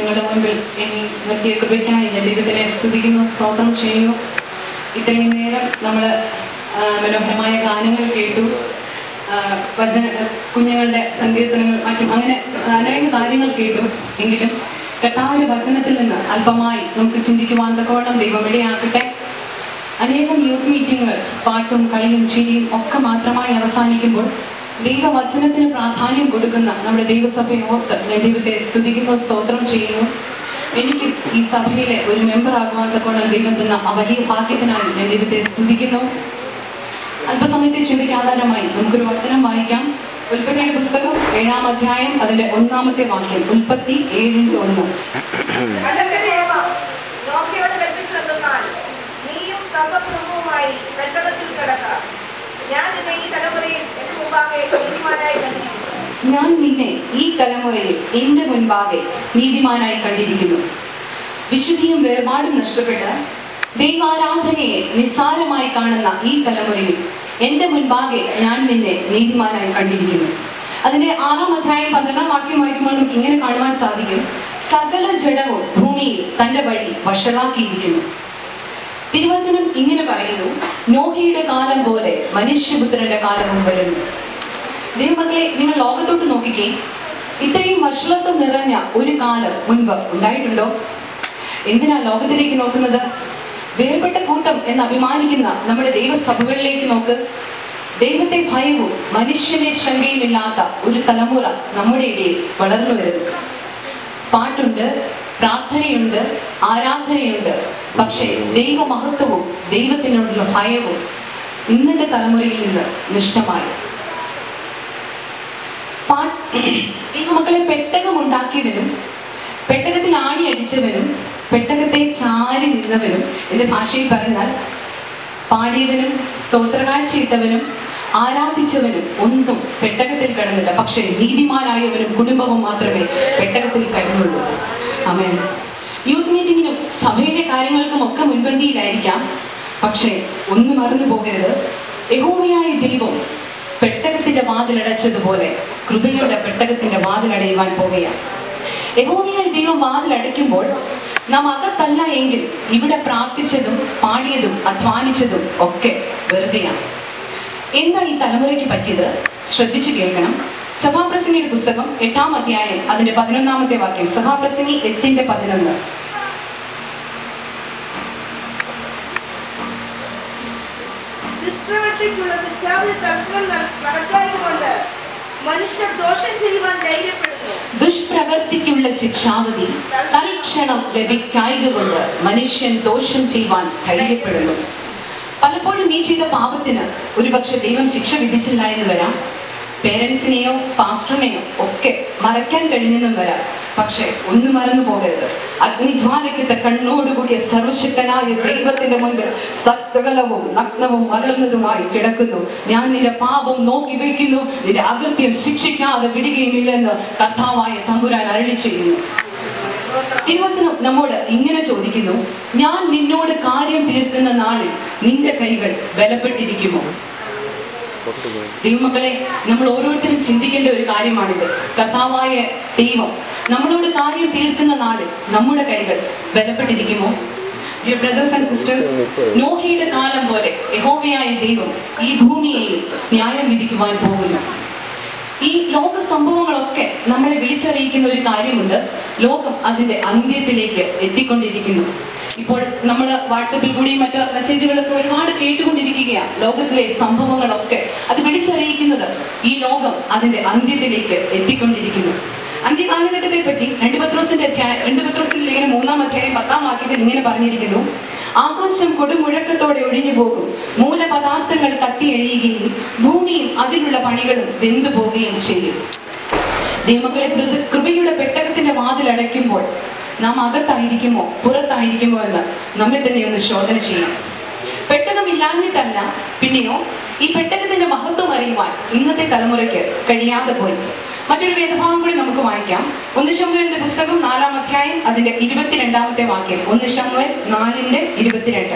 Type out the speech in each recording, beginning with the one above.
നിങ്ങളുടെ മുൻപിൽ ഇനി നിർത്തിയ കൃപയ്ക്കായി ഞാൻ ദൈവത്തിനെ സ്തുതിക്കുന്നു സ്തോത്രം ചെയ്യുന്നു ഇത്രയും നേരം നമ്മൾ മനോഹരമായ ഗാനങ്ങൾ കേട്ടു ആ, വചന കുഞ്ഞുങ്ങളുടെ സങ്കീർത്തനങ്ങൾ മറ്റും അങ്ങനെ അനേക കാര്യങ്ങൾ കേട്ടു എങ്കിലും കർത്താവിന്റെ വചനത്തിൽ നിന്ന് അല്പമായി നമുക്ക് ചിന്തിക്കുവാൻ തക്കവണ്ണം ദൈവം ഇടയാക്കട്ടെ അനേകം യൂത്ത് മീറ്റിങ്ങുകൾ പാട്ടും കളിയും ചിരിയും ഒക്കെ മാത്രമായി അവസാനിക്കുമ്പോൾ ദൈവവചനത്തിന് പ്രാധാന്യം കൊടുക്കുന്ന നമ്മുടെ ദൈവസഭയെ ഓർത്ത് ഞാൻ ദൈവത്തെ സ്തുതിക്കുന്നു സ്തോത്രം ചെയ്യുന്നു എനിക്ക് ഈ സഭയിലെ ഒരു മെമ്പർ ആകുവാൻ തക്കോണം ദൈവം തന്ന ആ വലിയ ഭാഗ്യത്തിനായി ഞാൻ ദൈവത്തെ സ്തുതിക്കുന്നു അല്പസമയത്തെ ചിന്തയ്ക്ക് ആധാരമായി നമുക്കൊരു വചനം വായിക്കാം ഉൽപ്പത്തിയുടെ പുസ്തകം ഏഴാം അധ്യായം അതിന്റെ ഒന്നാമത്തെ വാക്യം ഉൽപ്പത്തി ഏഴിന്റെ ഒന്ന് കടലിന്റെ നിയമം നോക്കിയോട് കൽപ്പിച്ചതെന്നാൽ നീയും സർവ്വകുടുംബവുമായി പെട്ടകത്തിൽ കിടക്ക ഞാൻ നിന്നെ ഈ തലമുറയിൽ എന്റെ മുമ്പാകെ നീതിമാനായി കണ്ടിരിക്കുന്നു ഞാൻ നിന്നെ ഈ തലമുറയിൽ എന്റെ മുൻപാകെ നീതിമാനായി കണ്ടിരിക്കുന്നു വിശുദ്ധിയും വേർപാടും നഷ്ടപ്പെട്ട് ദൈവാരാധനയെ നിസ്സാരമായി കാണുന്ന ഈ തലമുറയിൽ എന്റെ മുൻപാകെ ഞാൻ നിന്നെ നീതിമാനായി കണ്ടിരിക്കുന്നു അതിന്റെ ആറാം അധ്യായം പന്ത്രണ്ടാം വാക്യം വായിക്കുമ്പോൾ നമുക്ക് ഇങ്ങനെ കാണുവാൻ സാധിക്കും സകല ജഡവും ഭൂമിയിൽ തന്റെ വഴി വഷളാക്കിയിരിക്കുന്നു തിരുവചനം ഇങ്ങനെ പറയുന്നു നോഹയുടെ കാലം പോലെ മനുഷ്യപുത്രന്റെ കാലവും വരുന്നു ദൈവമക്കളെ നിങ്ങൾ ലോകത്തോട്ട് നോക്കിക്കേ ഇത്രയും വഷളത്വം നിറഞ്ഞ ഒരു കാലം മുൻപ് ഉണ്ടായിട്ടുണ്ടോ എന്തിനാ ലോകത്തിലേക്ക് നോക്കുന്നത് വേർപെട്ട കൂട്ടം എന്ന് അഭിമാനിക്കുന്ന നമ്മുടെ ദൈവസഭകളിലേക്ക് നോക്ക് ദൈവത്തെ ഭയവും മനുഷ്യനെ ശങ്കയുമില്ലാത്ത ഒരു തലമുറ നമ്മുടെ ഇടയിൽ വളർന്നു വരുന്നു പാട്ടുണ്ട് പ്രാർത്ഥനയുണ്ട് ആരാധനയുണ്ട് പക്ഷേ ദൈവമഹത്വവും ദൈവത്തിനോടുള്ള ഭയവും ഇന്നത്തെ തലമുറയിൽ നിന്ന് നിഷ്ഠമായി പാ- ദൈവമക്കളെ പെട്ടകം ഉണ്ടാക്കിയവനും പെട്ടകത്തിൽ ആണി അടിച്ചവനും പെട്ടകത്തെ ചാരി നിന്നവനും എന്റെ ഭാഷയിൽ പറഞ്ഞാൽ പാടിയവനും സ്തോത്രകാഴ്ചയിട്ടവനും ആരാധിച്ചവനും ഒന്നും പെട്ടകത്തിൽ കിടന്നില്ല പക്ഷേ നീതിമാനായവനും കുടുംബവും മാത്രമേ പെട്ടകത്തിൽ കിടന്നുള്ളൂ അമേൻ യൂത്ത് മീറ്റിങ്ങിനും സഭയിലെ കാര്യങ്ങൾക്കും ഒക്കെ മുൻപന്തിയിലായിരിക്കാം പക്ഷേ ഒന്ന് മറന്നു പോകരുത് യഹോവയായ ദൈവം പെട്ടകത്തിന്റെ വാതിലടച്ചതുപോലെ കൃപയുടെ പെട്ടകത്തിന്റെ വാതിലടയുവാൻ പോകുകയാണ് യഹോവയായ ദൈവം വാതിലടയ്ക്കുമ്പോൾ നാം അകത്തല്ല എങ്കിൽ ഇവിടെ പ്രാർത്ഥിച്ചതും പാടിയതും അധ്വാനിച്ചതും ഒക്കെ വെറുതെയാണ് എന്താ ഈ തലമുറയ്ക്ക് പറ്റിയത് ശ്രദ്ധിച്ചു കേൾക്കണം സഭാപ്രസംഗിയുടെ പുസ്തകം എട്ടാം അധ്യായം അതിന്റെ പതിനൊന്നാമത്തെ വാക്യം സഭാപ്രസംഗി എട്ടിന്റെ പതിനൊന്ന് ദുഷ്പ്രവൃത്തിക്കുള്ള ശിക്ഷാവിധി തൽക്ഷണം നടക്കായതുകൊണ്ട് മനുഷ്യർ ദോഷം ചെയ്യുവാൻ ധൈര്യപ്പെടുന്നു ദുഷ്പ്രവർത്തിക്കുള്ള ശിക്ഷാവധി തൽക്ഷണം ലഭിക്കായക കൊണ്ട് മനുഷ്യൻ ദോഷം ചെയ്യുവാൻ ധൈര്യപ്പെടുന്നു പലപ്പോഴും നീ ചെയ്ത പാപത്തിന് ഒരുപക്ഷെ ദൈവം ശിക്ഷ വിധിച്ചില്ല എന്ന് വരാം പേരൻസിനെയോ പാസ്റ്ററിനെയോ ഒക്കെ മറയ്ക്കാൻ കഴിഞ്ഞെന്നും വരാം പക്ഷെ ഒന്ന് മറന്നു പോകരുത് അഗ്നിജ്വാലയ്ക്കത്തെ കണ്ണോടുകൂടിയ സർവശക്തനായ ദൈവത്തിന്റെ മുൻപിൽ സകലവും നഗ്നവും മലർന്നതുമായി കിടക്കുന്നു ഞാൻ നിന്റെ പാപം നോക്കി വയ്ക്കുന്നു നിന്റെ അകൃത്യം ശിക്ഷിക്കാതെ വിടുകയുമില്ലെന്ന് കഥാവായ തമ്പുരാൻ അരളി ചെയ്യുന്നു തിരുവചനം നമ്മോട് ഇങ്ങനെ ചോദിക്കുന്നു ഞാൻ നിന്നോട് കാര്യം തീർക്കുന്ന നാളിൽ നിന്റെ കൈകൾ ബലപ്പെട്ടിരിക്കുമോ ദൈവമക്കളെ നമ്മൾ ഓരോരുത്തരും ചിന്തിക്കേണ്ട ഒരു കാര്യമാണിത് കർത്താവായ ദൈവം നമ്മളോട് കാര്യം തീർക്കുന്ന നാളിൽ നമ്മുടെ കൈകൾ ബലപ്പെട്ടിരിക്കുമോ Dear brothers and sisters, നോഹയുടെ കാലം പോലെ യഹോവയായ ദൈവം ഈ ഭൂമിയെയും ന്യായം വിധിക്കുവാൻ പോകുന്നു ഈ ലോക സംഭവങ്ങളൊക്കെ നമ്മളെ വിളിച്ചറിയിക്കുന്ന ഒരു കാര്യമുണ്ട് ലോകം അതിന്റെ അന്ത്യത്തിലേക്ക് എത്തിക്കൊണ്ടിരിക്കുന്നു ഇപ്പോൾ നമ്മൾ വാട്സപ്പിൽ കൂടിയും മറ്റ് മെസ്സേജുകളൊക്കെ ഒരുപാട് കേട്ടുകൊണ്ടിരിക്കുകയാണ് ലോകത്തിലെ സംഭവങ്ങളൊക്കെ അത് വിളിച്ചറിയിക്കുന്നത് ഈ ലോകം അതിന്റെ അന്ത്യത്തിലേക്ക് എത്തിക്കൊണ്ടിരിക്കുന്നു അന്ത്യ കാലഘട്ടത്തെ പറ്റി രണ്ട് പത്രോസിന്റെ അധ്യായം രണ്ട് പത്രോസിന്റെ ലേഖനം മൂന്നാം അധ്യായം പത്താം വാക്യത്തിൽ ഇങ്ങനെ പറഞ്ഞിരിക്കുന്നു ആകാശം കൊടുമുഴക്കത്തോടെ ഒഴിഞ്ഞു പോകും മൂലപദാർത്ഥങ്ങൾ കത്തിയഴിയുകയും ഭൂമിയും അതിലുള്ള പണികളും വെന്തു പോവുകയും ചെയ്യും ദൈവമക്കളെ കൃത- കൃപയുടെ പെട്ടകത്തിന്റെ വാതിൽ അടയ്ക്കുമ്പോൾ നാം അകത്തായിരിക്കുമോ പുറത്തായിരിക്കുമോ എന്ന് നമ്മെ തന്നെ ഒന്ന് ശോധന ചെയ്യാം പെട്ടകം ഇല്ലാഞ്ഞിട്ടല്ല പിന്നെയോ ഈ പെട്ടകത്തിന്റെ മഹത്വം അറിയുവാൻ ഇന്നത്തെ തലമുറയ്ക്ക് കഴിയാതെ പോയി മറ്റൊരു വേദഭാഗം കൂടി നമുക്ക് വായിക്കാം ഒന്ന് ശമുവേലിന്റെ പുസ്തകം നാലാം അധ്യായം അതിന്റെ ഇരുപത്തിരണ്ടാമത്തെ വാക്യം ഒന്ന് ശമുവേൽ നാലിന്റെ ഇരുപത്തിരണ്ട്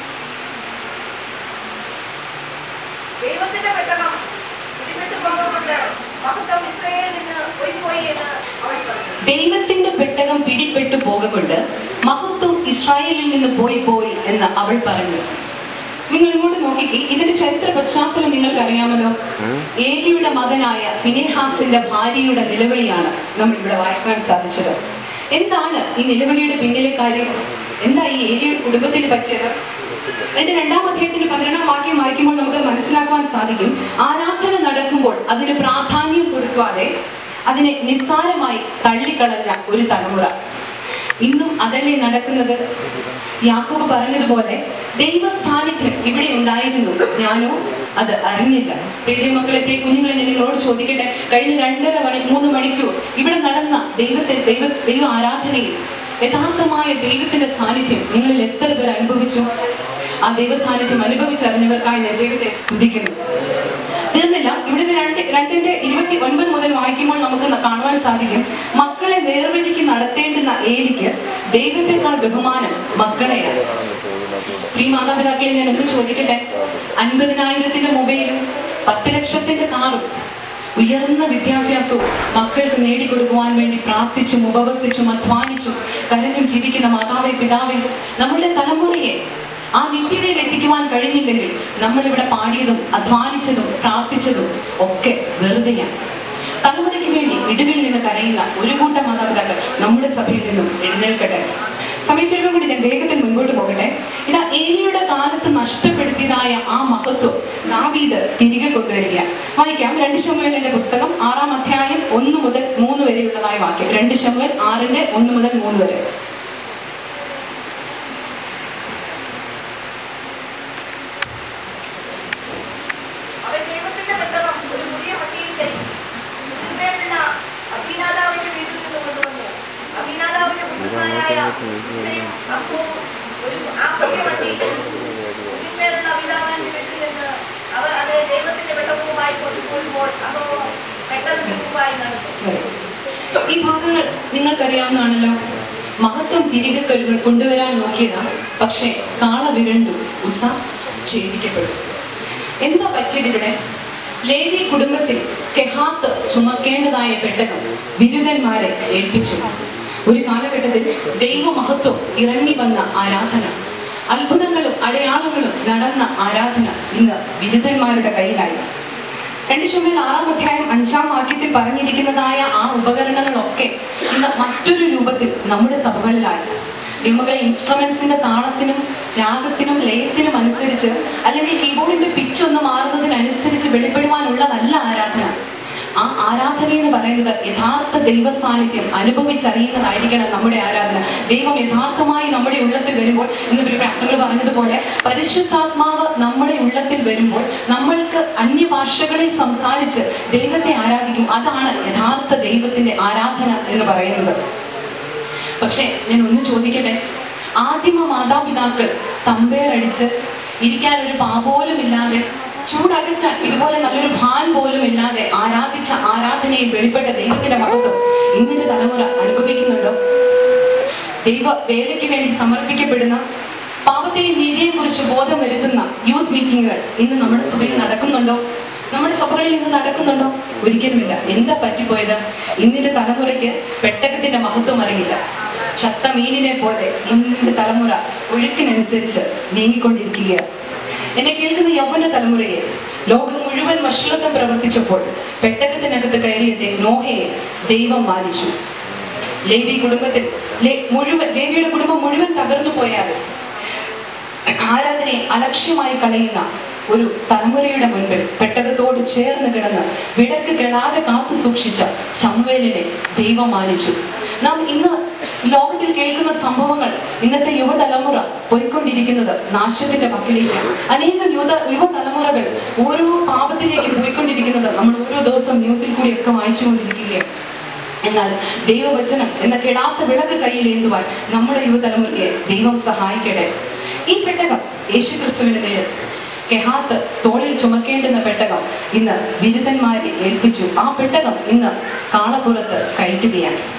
ദൈവത്തിന്റെ പെട്ടകം പിടിപെട്ടു പോകുകൊണ്ട് മഹത്വം ഇസ്രയേലിൽ നിന്ന് പോയി എന്ന് അവൻ പറഞ്ഞു ദൈവത്തിന്റെ പെട്ടകം പിടിപ്പെട്ടു വേർപെട്ടു പോകൊണ്ട് മഹത്വം ഇസ്രായേലിൽ നിന്ന് പോയി പോയി എന്ന് അവൾ പറഞ്ഞു നിങ്ങൾ ഇങ്ങോട്ട് നോക്കിക്കേ ഇതിന്റെ ചരിത്ര പശ്ചാത്തലം നിങ്ങൾക്ക് അറിയാമല്ലോ ഏലിയുടെ മകനായ ഫിനെഹാസിന്റെ ഭാര്യയുടെ നിലവിളിയാണ് നമ്മൾ ഇവിടെ വായിക്കാൻ സാധിച്ചത് എന്താണ് ഈ നിലവിളിയുടെ പിന്നിലെ കാര്യം എന്താ ഈ ഏലിയുടെ കുടുംബത്തിന് പറ്റിയത് എന്റെ രണ്ടാം അധ്യായത്തിന്റെ പതിനെട്ടാം വാക്യം വായിക്കുമ്പോൾ നമുക്ക് മനസ്സിലാക്കുവാൻ സാധിക്കും ആരാധന നടക്കുമ്പോൾ അതിന് പ്രാധാന്യം കൊടുക്കാതെ അതിനെ നിസ്സാരമായി തള്ളിക്കളഞ്ഞ ഒരു തലമുറ ഇന്നും അതല്ലേ നടക്കുന്നത് യാക്കോബ് പറഞ്ഞതുപോലെ ദൈവ സാന്നിധ്യം ഇവിടെ ഉണ്ടായിരുന്നു ഞാനോ അത് അറിഞ്ഞില്ല പ്രിയ മക്കളെ പ്രിയ കുഞ്ഞുങ്ങളെ ഞാൻ നിങ്ങളോട് ചോദിക്കട്ടെ കഴിഞ്ഞ രണ്ടര മണി മൂന്ന് മണിക്കൂർ ഇവിടെ നടന്ന ദൈവത്തെ ദൈവ ദൈവ ആരാധനയിൽ യഥാർത്ഥമായ ദൈവത്തിന്റെ സാന്നിധ്യം നിങ്ങളിൽ എത്ര പേർ അനുഭവിച്ചു ആ ദൈവ സാന്നിധ്യം അനുഭവിച്ചറിഞ്ഞവർക്കായി ഞാൻ ദൈവത്തെ സ്തുതിക്കുന്നു തീർന്നില്ല ഇവിടെ നിന്ന് രണ്ട് രണ്ടിന്റെ ഇരുപത്തി ഒൻപത് മുതൽ വായിക്കുമ്പോൾ നമുക്ക് ന- കാണുവാൻ സാധിക്കും മക്കളെ നേർവഴിക്ക് നടത്തേണ്ടുന്ന ഏലിക്ക് ദൈവത്തെക്കാൾ ബഹുമാനം മക്കളെയാണ് ഈ മാതാപിതാക്കളെ ഞാൻ എന്ത് ചോദിക്കട്ടെ അൻപതിനായിരത്തിന്റെ മൊബൈലും പത്ത് ലക്ഷത്തിന്റെ കാറും ഉയർന്ന വിദ്യാഭ്യാസവും മക്കൾക്ക് നേടിക്കൊടുക്കുവാൻ വേണ്ടി പ്രാർത്ഥിച്ചും ഉപവസിച്ചും അധ്വാനിച്ചും കരഞ്ഞും ജീവിക്കുന്ന മാതാവെ പിതാവെ നമ്മുടെ തലമുറയെ ആ നിത്യതയിൽ എത്തിക്കുവാൻ കഴിഞ്ഞില്ലെങ്കിൽ നമ്മളിവിടെ പാടിയതും അധ്വാനിച്ചതും പ്രാർത്ഥിച്ചതും ഒക്കെ വെറുതെയാണ് തലമുറയ്ക്ക് വേണ്ടി ഇടിവിൽ നിന്ന് കരയുന്ന ഒരു കൂട്ടം മാതാപിതാക്കൾ നമ്മുടെ സഭയിൽ നിന്നും എഴുന്നേൽക്കട്ടെ സമയച്ചെടുക്കും കൂടി ഞാൻ വേഗത്തിൽ മുൻപോട്ട് പോകട്ടെ ഇതാ ഏലിയുടെ കാലത്ത് നഷ്ടപ്പെടുത്തിയതായ ആ മഹത്വം ദാവീദ് തിരികെ കൊണ്ടുവരിക വായിക്കാം രണ്ട് ശമുവേലിന്റെ പുസ്തകം ആറാം അധ്യായം ഒന്ന് മുതൽ മൂന്ന് വരെയുള്ളതായ വാക്യം രണ്ട് ശമുവേൽ ആറിന്റെ ഒന്ന് മുതൽ മൂന്ന് വരെ അവൻ ദൈവത്തിന്റെ പെട്ടകം ഒരു പുതിയ വണ്ടിയിൽ കയറ്റി ഇതിന്മേലുള്ള അഭിനാദാവിന്റെ വീട്ടിൽ നിന്ന് കൊണ്ടുവന്നു അഭിനാദാവിന്റെ പുത്രന്മാരായ ഉസ്സയും അഹൂവും ഒരു ആ പുതിയ വണ്ടിയിൽ വെച്ചു ഇതിന്മേലുള്ള അഭിതാവാന്റെ വീട്ടിൽ നിന്ന് അവർ അതിനെ ദൈവത്തിന്റെ പെട്ടകവുമായി കൊണ്ടുപോകുമ്പോൾ അഹോ പെട്ടെന്ന് മുമ്പായി നടന്നു വരെ. ഈ ഭാഗങ്ങൾ നിങ്ങൾക്കറിയാവുന്നതാണല്ലോ മഹത്വം തിരികെ കൊരു- കൊണ്ടുവരാൻ നോക്കിയതാണ് പക്ഷേ കാള വിരണ്ടു ഉസ ഛേദിക്കപ്പെട്ടു എന്താ പറ്റിയത് ഇവിടെ ലേവി കുടുംബത്തിൽ കെഹാത്ത് ചുമക്കേണ്ടതായ പെട്ടകം ബിരുദന്മാരെ ഏൽപ്പിച്ചു ഒരു കാലഘട്ടത്തിൽ ദൈവമഹത്വം ഇറങ്ങി വന്ന ആരാധന അത്ഭുതങ്ങളും അടയാളങ്ങളും നടന്ന ആരാധന ഇന്ന് ബിരുദന്മാരുടെ കയ്യിലായി രണ്ട് ശുമേൽ ആറാം അധ്യായം അഞ്ചാം വാക്യത്തിൽ പറഞ്ഞിരിക്കുന്നതായ ആ ഉപകരണങ്ങളൊക്കെ ഇന്ന് മറ്റൊരു രൂപത്തിൽ നമ്മുടെ സഭകളിലായി നിങ്ങളുടെ ഇൻസ്ട്രുമെന്റ്സിന്റെ താളത്തിനും രാഗത്തിനും ലയത്തിനും അനുസരിച്ച് അല്ലെങ്കിൽ കീബോർഡിന്റെ പിച്ച് ഒന്ന് മാറുന്നതിനനുസരിച്ച് വെളിപ്പെടുവാനുള്ളതല്ല ആരാധന ആ ആരാധന എന്ന് പറയുന്നത് യഥാർത്ഥ ദൈവ സാന്നിധ്യം അനുഭവിച്ചറിയുന്നതായിരിക്കണം നമ്മുടെ ആരാധന ദൈവം യഥാർത്ഥമായി നമ്മുടെ ഉള്ളത്തിൽ വരുമ്പോൾ ഇന്ന് ഒരു പ്രശ്നങ്ങൾ പറഞ്ഞതുപോലെ പരിശുദ്ധാത്മാവ് നമ്മുടെ ഉള്ളത്തിൽ വരുമ്പോൾ നമ്മൾക്ക് അന്യഭാഷകളിൽ സംസാരിച്ച് ദൈവത്തെ ആരാധിക്കും അതാണ് യഥാർത്ഥ ദൈവത്തിന്റെ ആരാധന എന്ന് പറയുന്നത് പക്ഷേ ഞാൻ ഒന്ന് ചോദിക്കട്ടെ ആദിമ മാതാപിതാക്കൾ തമ്പേറടിച്ച് ഇരിക്കാൻ ഒരു പാ പോലും ഇല്ലാതെ ചൂടകറ്റാൻ ഇതുപോലെ നല്ലൊരു ഭാൻ പോലും ഇല്ലാതെ ആരാധിച്ച ആരാധനയിൽ വെളിപ്പെട്ട ദൈവത്തിന്റെ മഹത്വം ഇന്നിന്റെ തലമുറ അനുഭവിക്കുന്നുണ്ടോ ദൈവ വേലയ്ക്ക് വേണ്ടി സമർപ്പിക്കപ്പെടുന്ന പാപത്തെയും നീതിയെയും കുറിച്ച് ബോധം വരുത്തുന്ന യൂത്ത് മീറ്റിങ്ങുകൾ ഇന്ന് നമ്മുടെ സഭയിൽ നടക്കുന്നുണ്ടോ നമ്മുടെ സഭകളിൽ ഇന്ന് നടക്കുന്നുണ്ടോ ഒരിക്കലുമില്ല എന്താ പറ്റിപ്പോയത് ഇന്നിന്റെ തലമുറയ്ക്ക് പെട്ടകത്തിന്റെ മഹത്വം അറിയില്ല ചത്ത മീനിനെ പോലെ ഇന്നിന്റെ തലമുറ ഒഴുക്കിനനുസരിച്ച് നീങ്ങിക്കൊണ്ടിരിക്കുകയാണ് എന്നെ കേൾക്കുന്ന യൗവന തലമുറയെ ലോകം മുഴുവൻ വഷളത്വം പ്രവർത്തിച്ചപ്പോൾ പെട്ടകത്തിനകത്ത് കയറിയ നോഹയെ ദൈവം മാനിച്ചു ലേവി കുടുംബത്തിൽ ലേ- മുഴുവൻ ലേവിയുടെ കുടുംബം മുഴുവൻ തകർന്നു പോയാലും ആരാധനയെ അലക്ഷ്യമായി കളയുന്ന ഒരു തലമുറയുടെ മുൻപിൽ പെട്ടകത്തോട് ചേർന്ന് കിടന്ന് വിടക്ക് കെടാതെ കാത്തു സൂക്ഷിച്ച ശമുവേലിനെ ദൈവം മാനിച്ചു നാം ഇന്ന് ലോകത്തിൽ കേൾക്കുന്ന സംഭവങ്ങൾ ഇന്നത്തെ യുവതലമുറ പോയിക്കൊണ്ടിരിക്കുന്നത് നാശത്തിന്റെ പക്കലേക്കാണ് അനേകം യുവത യുവതലമുറകൾ ഓരോ പാപത്തിലേക്ക് പോയിക്കൊണ്ടിരിക്കുന്നത് നമ്മൾ ഓരോ ദിവസം ന്യൂസിൽ കൂടിയൊക്കെ വായിച്ചുകൊണ്ടിരിക്കുകയാണ് എന്നാൽ ദൈവവചനം എന്ന കെടാത്ത വിളക്ക് കയ്യിലേന്തുവാൻ നമ്മുടെ യുവതലമുറയെ ദൈവം സഹായിക്കട്ടെ ഈ പെട്ടകം യേശുക്രിസ്തുവിന്റെ നേരിൽ കെഹാത്ത് തോളിൽ ചുമക്കേണ്ടുന്ന പെട്ടകം ഇന്ന് ബിരുദന്മാരെ ഏൽപ്പിച്ചു ആ പെട്ടകം ഇന്ന് കാളപ്പുറത്ത് കയറ്റുകയാണ്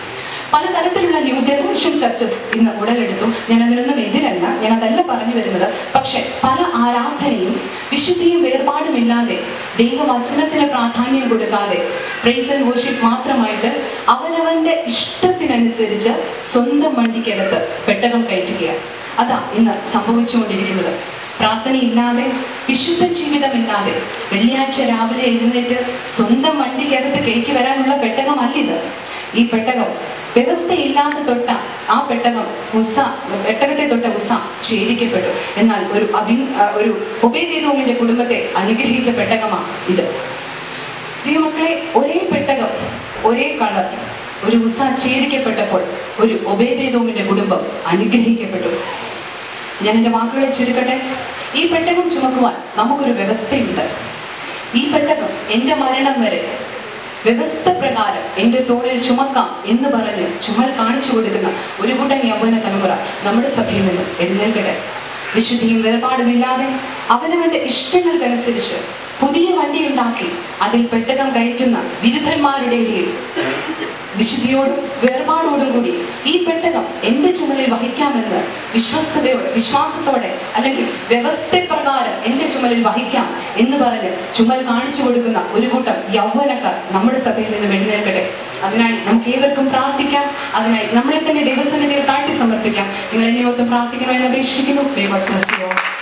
പലതരത്തിലുള്ള ന്യൂ ജനറേഷൻ ചർച്ചസ് ഇന്ന് ഉടലെടുത്തു ഞാൻ അതിനൊന്നും എതിരല്ല ഞാൻ അതല്ല പറഞ്ഞു വരുന്നത് പക്ഷെ പല ആരാധനയും വിശുദ്ധിയും വേർപാടുമില്ലാതെ ദൈവവചനത്തിന് പ്രാധാന്യം കൊടുക്കാതെ പ്രൈസ് ആൻഡ് വർഷിപ്പ് മാത്രമായിട്ട് അവനവന്റെ ഇഷ്ടത്തിനനുസരിച്ച് സ്വന്തം വണ്ടിക്കകത്ത് പെട്ടകം കയറ്റുകയാണ് അതാ ഇന്ന് സംഭവിച്ചുകൊണ്ടിരിക്കുന്നത് പ്രാർത്ഥനയില്ലാതെ വിശുദ്ധ ജീവിതമില്ലാതെ വെള്ളിയാഴ്ച രാവിലെ എഴുന്നേറ്റ് സ്വന്തം വണ്ടിക്കകത്ത് കയറ്റി വരാനുള്ള പെട്ടകമല്ലിത് ഈ പെട്ടകം വ്യവസ്ഥയില്ലാതെ തൊട്ട ആ പെട്ടകം ഉസ പെട്ടകത്തെ തൊട്ട ഉസ ഛേദിക്കപ്പെട്ടു എന്നാൽ ഒരു അഭി ആ, ഒരു ഒബേദേനോമിന്റെ കുടുംബത്തെ അനുഗ്രഹിച്ച പെട്ടകമാണ് ഇത് ദൈവമക്കളെ ഒരേ പെട്ടകം ഒരേ കളർ ഒരു ഉസ ഛേദിക്കപ്പെട്ടപ്പോൾ ഒരു ഒബേദേദോമിന്റെ കുടുംബം അനുഗ്രഹിക്കപ്പെട്ടു ഞാൻ എൻ്റെ വാക്കുകളെ ചുരുക്കട്ടെ ഈ പെട്ടകം ചുമക്കുവാൻ നമുക്കൊരു വ്യവസ്ഥയുണ്ട് ഈ പെട്ടകം എൻ്റെ മരണം വരെ വ്യവസ്ഥ പ്രകാരം എൻ്റെ തോളിൽ ചുമക്കാം എന്ന് പറഞ്ഞ് ചുമൽ കാണിച്ചു കൊടുക്കുന്ന ഒരു കൂട്ടം യൗവന തലമുറ നമ്മുടെ സഭയിൽ നിന്ന് എഴുന്നേൽക്കട്ടെ വിശുദ്ധിയും വേർപാടുമില്ലാതെ അവനവന്റെ ഇഷ്ടങ്ങൾക്കനുസരിച്ച് പുതിയ വണ്ടി ഉണ്ടാക്കി അതിൽ പെട്ടകം കയറ്റുന്ന വിരുദ്ധന്മാരുടെ ഇടയിൽ വിശുദ്ധിയോടും വേർപാടോടും കൂടി ഈ പെട്ടകം എന്റെ ചുമലിൽ വഹിക്കാമെന്ന് വിശ്വസ്തയോടെ വിശ്വാസത്തോടെ അല്ലെങ്കിൽ വ്യവസ്ഥപ്രകാരം എന്റെ ചുമലിൽ വഹിക്കാം എന്ന് പറഞ്ഞ് ചുമൽ കാണിച്ചു കൊടുക്കുന്ന ഒരു കൂട്ടം യൗവനക്കാർ നമ്മുടെ സഭയിൽ നിന്ന് എഴുന്നേൽക്കട്ടെ അതിനായി നമുക്ക് ഏവർക്കും പ്രാർത്ഥിക്കാം അതിനായി നമ്മളെ തന്നെ ദൈവസന്നിധിയിൽ താഴ്ത്തി സമർപ്പിക്കാം നിങ്ങൾ എന്നെ ഓർത്ത് പ്രാർത്ഥിക്കണമെന്ന് അപേക്ഷിക്കുന്നു ദൈവം bless you all.